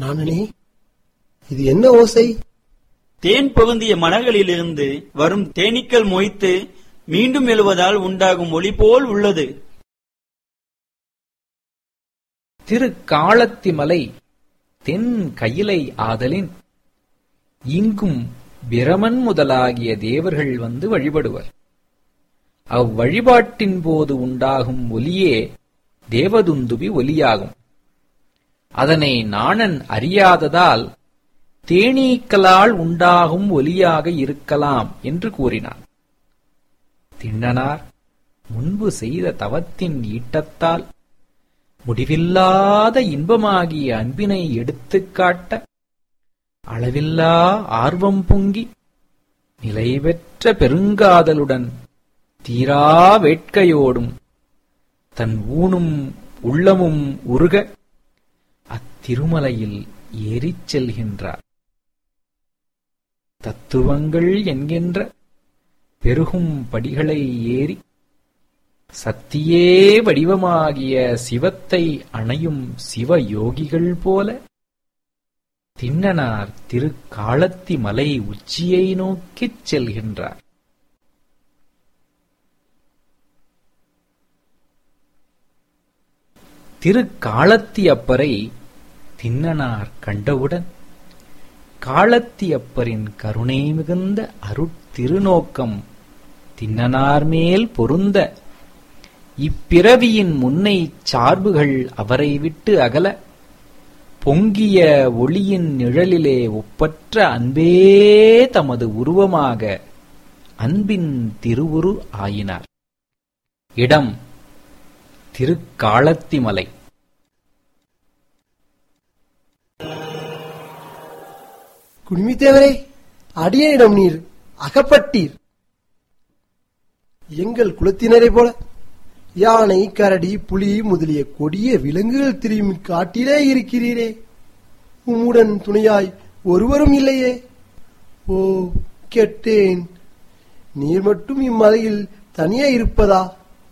நானனே இது என்ன ஓசை தேன் பொருந்திய மலர்களிலிருந்து வரும் தேனீக்கள் மொய்த்து மீண்டும் எழுவதால் உண்டாகும் ஒளி போல் உள்ளது திரு காளத்திமலை தென் கயிலை ஆதலின் இங்கும் பிரமன் முதலாகிய தேவர்கள் வந்து வழிபடுவர் அவ்வழிபாட்டின் போது உண்டாகும் ஒலியே தேவதுந்துபி ஒலியாகும் அதனை நாணன் அறியாததால் தேனீக்களால் உண்டாகும் ஒலியாக இருக்கலாம் என்று கூறினான் திண்ணனார் முன்பு செய்த தவத்தின் ஈட்டத்தால் முடிவில்லாத இன்பமாகிய அன்பினை எடுத்துக் காட்ட அளவில்லா ஆர்வம் பொங்கி நிலைபெற்ற பெருங்காதலுடன் தீரா வேட்கையோடும் தன் ஊனும் உள்ளமும் உருக அத்திருமலையில் ஏறிச் செல்கின்றார் தத்துவங்கள் என்கின்ற பெருகும் படிகளை ஏறி சத்தியே வடிவமாகிய சிவத்தை அணையும் சிவயோகிகள் போல திண்ணனார் திரு காளத்தி மலை உச்சியை நோக்கிச் செல்கின்றார் திரு காளத்தியப்பரை திண்ணனார் கண்டவுடன் காளத்தியப்பரின் கருணை மிகுந்த அருட்திருநோக்கம் திண்ணனார் மேல் பொருந்த இப்பிறவியின் முன்னை சார்புகள் அவரை விட்டு அகல பொங்கிய ஒளியின் நிழலிலே ஒப்பற்ற அன்பே தமது உருவமாக அன்பின் திருவுரு ஆயினார் இடம் திருக்காளத்திமலை குடுமித்தேவரே அடியனிடம் நீர் அகப்பட்டீர் எங்கள் குலத்தினரை போல யானை கரடி புலி முதலிய கொடிய விலங்குகள் திரியும் காட்டிலே இருக்கிறீரே உம்முடன் துணையாய் ஒருவரும் இல்லையே ஓ கெட்டேன் நீர் மட்டும் இம்மலையில் தனியே இருப்பதா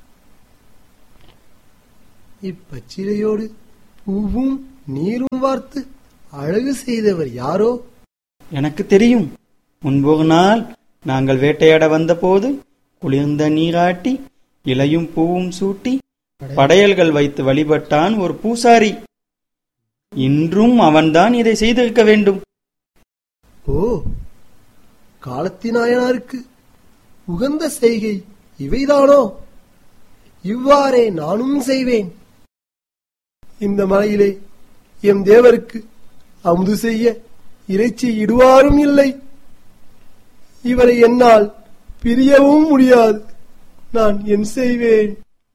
இப்பச்சிலையோடு பூவும் நீரும் வார்த்து அழகு செய்தவர் யாரோ எனக்கு தெரியும் முன்பொரு நாள் நாங்கள் வேட்டையாட வந்தபோது குளிர்ந்த நீராட்டி இலையும் பூவும் சூட்டி படையல்கள் வைத்து வழிபட்டான் ஒரு பூசாரி இன்றும் அவன்தான் இதை செய்திருக்க வேண்டும் ஓ காலத்தினாயனாருக்கு உகந்த செய்கை இவைதானோ இவ்வாறே நானும் செய்வேன் இந்த மலையிலே எம் தேவருக்கு அமுது செய்ய இறைச்சி இடுவாரும் இல்லை இவரை என்னால் பிரியவும் முடியாது நான் என் செய்வேன்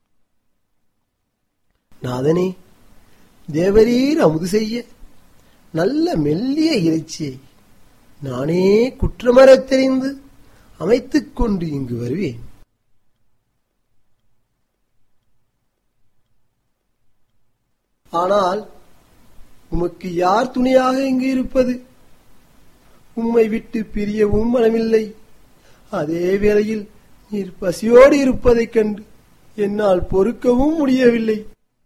நாதனே தேவரீர் அமுது செய்ய நல்ல மெல்லிய இறைச்சியை நானே குற்றமறத் தெரிந்து அமைத்துக் கொண்டு இங்கு வருவேன் ஆனால் உமக்கு யார் துணையாக இங்கு இருப்பது உம்மை விட்டு பிரியவும் மனமில்லை அதே வேளையில் நீர் பசியோடு இருப்பதைக் கண்டு என்னால் பொறுக்கவும் முடியவில்லை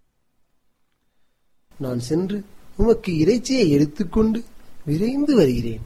நான் சென்று உமக்கு இறைச்சியை எடுத்துக்கொண்டு விரைந்து வருகிறேன்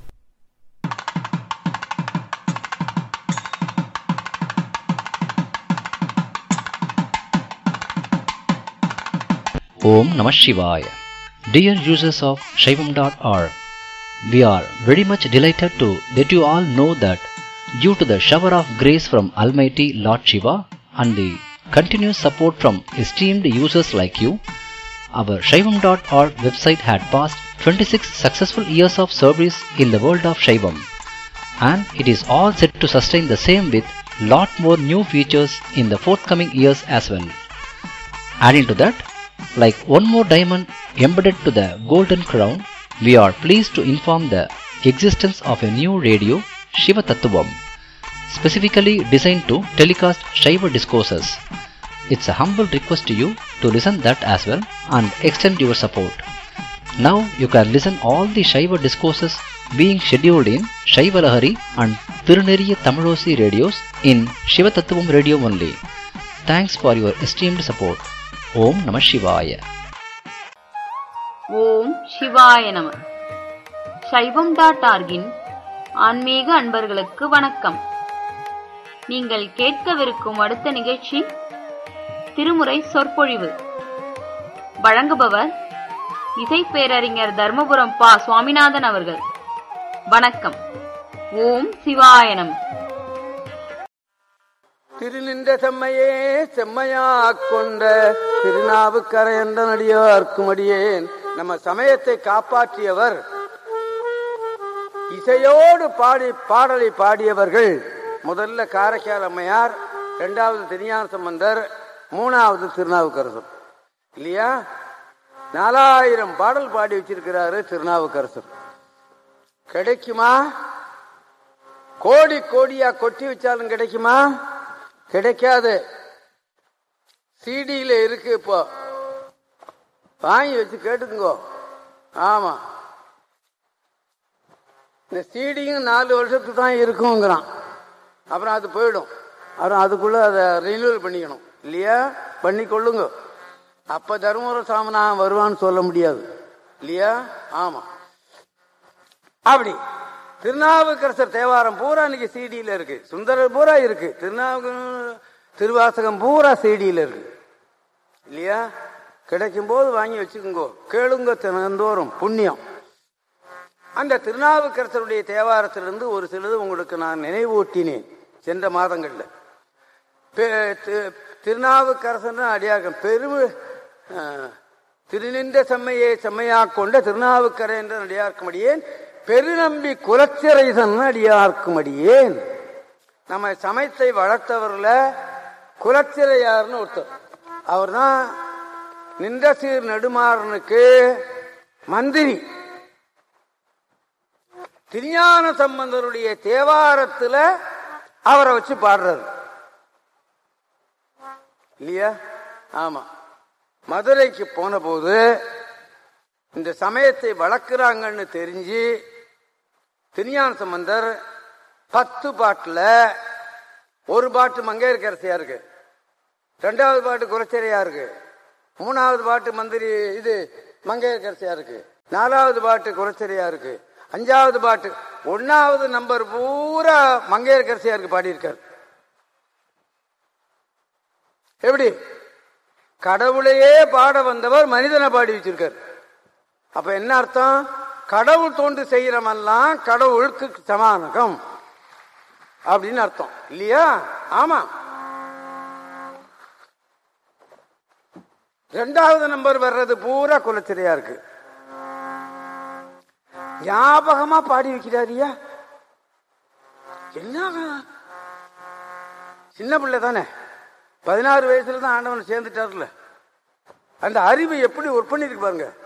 Om Namah Shivaya. Dear users of Shaivam.org, we are very much delighted to let you all know that due to the shower of grace from Almighty Lord Shiva and the continuous support from esteemed users like you, our Shaivam.org website had passed 26 successful years of service in the world of Shaivam and it is all set to sustain the same with lot more new features in the forthcoming years as well. Adding to that, like one more diamond embedded to the golden crown, we are pleased to inform the existence of a new radio, Shiva Tattvam, specifically designed to telecast Shiva discourses. It's a humble request to you to listen that as well and extend your support. Now you can listen all the Shiva discourses being scheduled in Shiva Lahari and Tiruneriya Tamilosi radios in Shiva Tattvam radio only. Thanks for your esteemed support. Om Namah Shivaya. ஓம் சிவாய நம சைவம் dot ஆர்கின் ஆன்மீக அன்பர்களுக்கு வணக்கம் நீங்கள் கேட்கவிருக்கும் அடுத்த நிகழ்ச்சி திருமுறை சொற்பொழிவு வழங்குபவர் இசை பேரறிஞர் தர்மபுரம் பா சுவாமிநாதன் அவர்கள் வணக்கம் ஓம் சிவாய நம திருநின்ற செம்மையே செம்மையாக் கொண்ட திருநாவுக்கரை என்ற நடிகார்க்கும் அடியேன் நம்ம சமயத்தை காப்பாற்றியவர் இசையோடு பாடி பாடலை பாடியவர்கள் முதல்ல காரைக்கால் அம்மையார் இரண்டாவது திருஞான சம்பந்தர் மூணாவது திருநாவுக்கரசர் இல்லையா நாலாயிரம் பாடல் பாடி வச்சிருக்கிறாரு திருநாவுக்கரசர் கிடைக்குமா கோடி கோடியா கொட்டி வச்சாலும் கிடைக்குமா கிடைக்காது சிடியில இருக்கு இப்போ வாங்கி வச்சு கேட்டுக்குங்கோ ஆமா இந்த சிடியும் நாலு வருஷத்துக்கு தான் இருக்குங்கிறான் அப்புறம் அது போயிடும் அப்புறம் அதுக்குள்ள அதை ரினியூவல் பண்ணிக்கணும் இல்லையா பண்ணி கொள்ளுங்க அப்ப தருமபுர சாமனா வருவான்னு சொல்ல முடியாது இல்லையா ஆமா அப்படி திருநாவுக்கரசர் தேவாரம் பூரா இன்னைக்கு சிடியில இருக்கு சுந்தரர் பூரா இருக்கு திருநாவுக்கு திருவாசகம் பூரா சிடியில இருக்கு இல்லையா கிடைக்கும் போது வாங்கி வச்சுக்கோங்க கேளுங்க தினந்தோறும் புண்ணியம் அந்த திருநாவுக்கரசருடைய தேவாரத்திலிருந்து ஒரு சிலது உங்களுக்கு நான் நினைவூட்டினேன் சென்ற மாதங்கள்ல பெ- தி- திருநாவுக்கரசன் அடியாக்கம் பெரு அஹ், திருநின்ற செம்மையை செம்மையாக் கொண்ட திருநாவுக்கரை என்ற அடியார்க்குமடியேன் பெருநம்பி குலச்சிறைசன் அடியார்க்குமடியேன் நம்ம சமயத்தை வளர்த்தவர்ல குலச்சிறையார்னு ஒருத்தர் அவர் தான் நின்ற சீர் நெடுமாறனுக்கு மந்திரி திருஞான சம்பந்தருடைய தேவாரத்துல அவரை வச்சு பாடுறாரு இல்லையா ஆமா மதுரைக்கு போன போது இந்த சமயத்தை வளர்க்குறாங்கன்னு தெரிஞ்சு திருஞான சம்பந்தர் பத்து பாட்டுல ஒரு பாட்டு மங்கையர்கரசியா இருக்கு ரெண்டாவது பாட்டு குலச்சேரியா இருக்கு மூணாவது பாட்டு மந்திரி இது மங்கையர்கரசியா இருக்கு நாலாவது பாட்டு குலச்சேரியா இருக்கு அஞ்சாவது பாட்டு ஒன்னாவது நம்பர் பூரா மங்கையர்கரசியா இருக்கு பாடியிருக்காரு எப்படி கடவுளையே பாட வந்தவர் மனிதனை பாடி வச்சிருக்காரு அப்ப என்ன அர்த்தம் கடவுள் தோன்று செய்யறமெல்லாம் கடவுளுக்கு சமானகம் அப்படின்னு அர்த்தம் இல்லையா ஆமா ரெண்டாவது நம்பர் வர்றது பூரா குலச்சிறையா இருக்கு ஞாபகமா பாடி வைக்கிறாரியா என்ன சின்ன பிள்ளை தானே பதினாறு வயசுல தான் ஆண்டவன் சேர்ந்துட்டார்ல அந்த அறிவு எப்படி ஒர்க் பண்ணிருக்கு பாருங்க